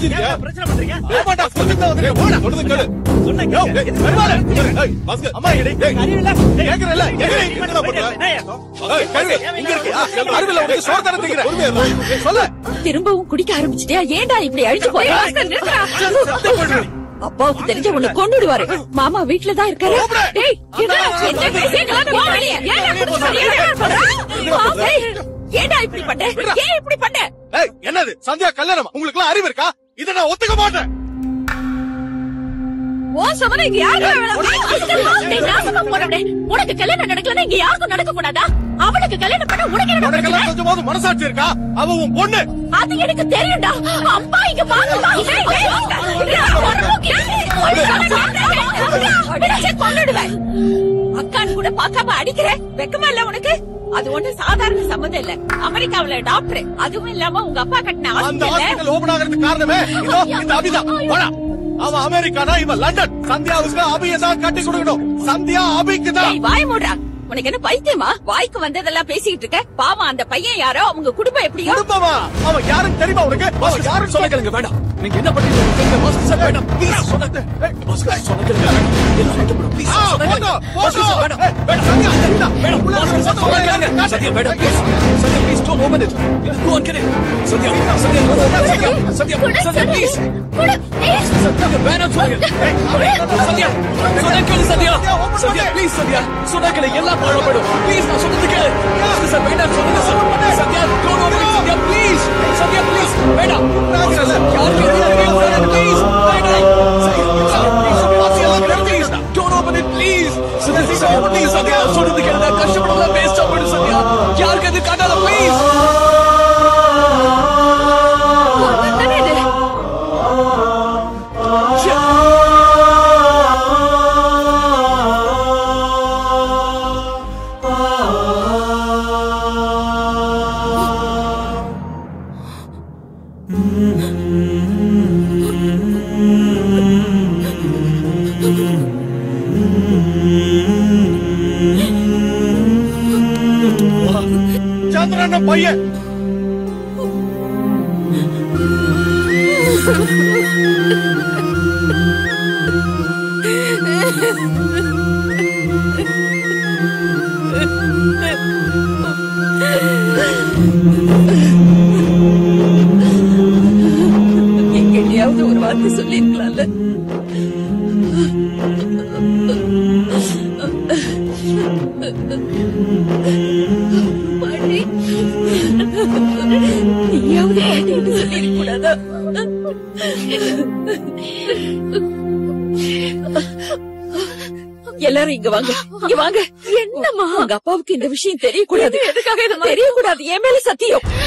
புரிஞ்சுக்கிட்டியா? பிரச்சனை பண்றீங்க டேய், போடா, சொல்லுங்க, வந்துருங்க, போடா. சொல்றது கேளு. சொன்ன யோ, கேளு. டேய், பெருமாளே, டேய், பாஸ்கர், அம்மா, டேய், டேய், அறிவில்ல? டேய், கேக்குறேல்ல, எங்கடா இங்க என்னடா பண்ற? ஏய், கழுவு, இங்க இருக்கு. ஆ, அறிவில்ல, உனக்கு சோறு தானே திங்கிற. ஏய், சொல்லு. திரும்பவும் குடிக்க ஆரம்பிச்சிட்டியா ஏன்டா இப்படி அழிச்சு போய் அப்பாவுக்கு தெரிஞ்ச உன்னை கொண்டுடுவாரு மாமா வீட்டுல தான் இருக்காரு டேய், என்னடா, என்ன பேசிட்டு போ வெளிய. ஏன்டா இப்படி சொல்ற? ஏன்டா பண்ற? வா, டேய், ஏன்டா இப்படி பண்ண ஏன் இப்படி பண்ண ஏய், என்னது சந்தியா கல்யாணம் உங்களுக்கு எல்லாம் அறிவு இருக்கா இதை நான் ஒத்துக்க மாட்டேன் ஓ சமன இங்க யாரும் டேய் நாசமா போறவனே உனக்கு கல்யாணம் நடக்கலன்னா இங்க யாருக்கும் நடக்க கூடாதா அவளுக்கு கல்யாணம் பண்ண உனக்கு என்ன பிரச்சனை உனக்கெல்லாம் கொஞ்சமாவது மனசாட்சி இருக்கா அவ உன் பொண்ணு அது எனக்கு தெரியும்டா அம்மா இங்க பாருடா டேய், டேய், அடிச்சு கொன்னுடுவேன். அக்கான்னு கூட பார்க்காம அடிக்கிற வெக்கமா இல்ல உனக்கு அது ஒண்ணு சாதாரண சம்மந்தம் இல்ல அமெரிக்காவுல டாக்டர் அதுவும் இல்லாம உங்க அப்பா கட்டின அந்த ஹாஸ்பிடல்ல ஹாஸ்பிடல் ஓபன் ஆகிறதுக்கு காரணமே இதோ இந்த அபிதா போடா அவன் அமெரிக்கானா இவன் லண்டன் சந்தியாவுக்கு அபியை தான் கட்டி கொடுக்கணும் சந்தியா அபிக்கு தான் ஏய், வாய் மூடுறா உனக்கு என்ன பைத்தியமா வாய்க்கு வந்ததெல்லாம் பேசிக்கிட்டு இருக்க பாவம் அந்த பையன் யாரோ அவங்க குடும்பம் எப்படியோ குடும்பமா அவன் யாருன்னு தெரியுமா உனக்கு அவன் யாருன்னு சொல்ல கேளுங்க வேண்டாம் நீங்க என்ன பண்றீங்க கேளுங்க பாஸ்கர் சார் வேண்டாம் ப்ளீஸ் சொன்னது ஏய், பாஸ்கர் சொல்ல கேளுங்க வேண்டாம் எல்லாம் விட்டுப்படும் ப்ளீஸ் ஆ, சொல்ல போட்டோ, கேளுங்க போட்டோ. பாஸ்கர் சார் வேண்டாம் ஏய், வேண்டாம், சந்தியா, சந்தியா, வேண்டாம் உள்ள பாஸ்கர் சார் சொல்ல கேளுங்க சத்யா வேண்டாம் please Sathya please don't open it go on kid Sathya Sathya Sathya Sathya Sathya please குடு, ஏய், சத்யா வேணாம் சொல்லுங்க சத்யா சொன்னா கேளு சத்யா சத்யா ப்ளீஸ் சத்யா சொன்னா கேளு எல்லாம் பாழப்படும் ப்ளீஸ் நான் சொல்றது கேளு பாஸ்கர் சார் வேண்டாம் சொல்லுங்க sir Sathya don't open it Sathya please Sathya please வேண்டாம் பாஸ்கர் சார் யாருக்கு எதுவும் தெரியல ப்ளீஸ் வேண்டாம் please don't open it please Sathya Sathya please Sathya சொல்றது கேளு நான் கஷ்டப்படலாம் வேஸ்ட் ஆகிடும் சத்யா யாருக்கு எது காட்டாத ப்ளீஸ் என்னது இது? சந்திரன் பையன் எங்கேயாவது ஒரு வார்த்தை சொல்லிருக்கலாம்ல பாட்டி, நீயாவது பாட்டின்னு சொல்லிருக்க கூடாதா எல்லாரும் இங்க வாங்க இங்க வாங்க என்னம்மா உங்க அப்பாவுக்கு இந்த விஷயம் தெரியக்கூடாது எதுக்காக தெரியக்கூடாது என் மேல சத்தியம்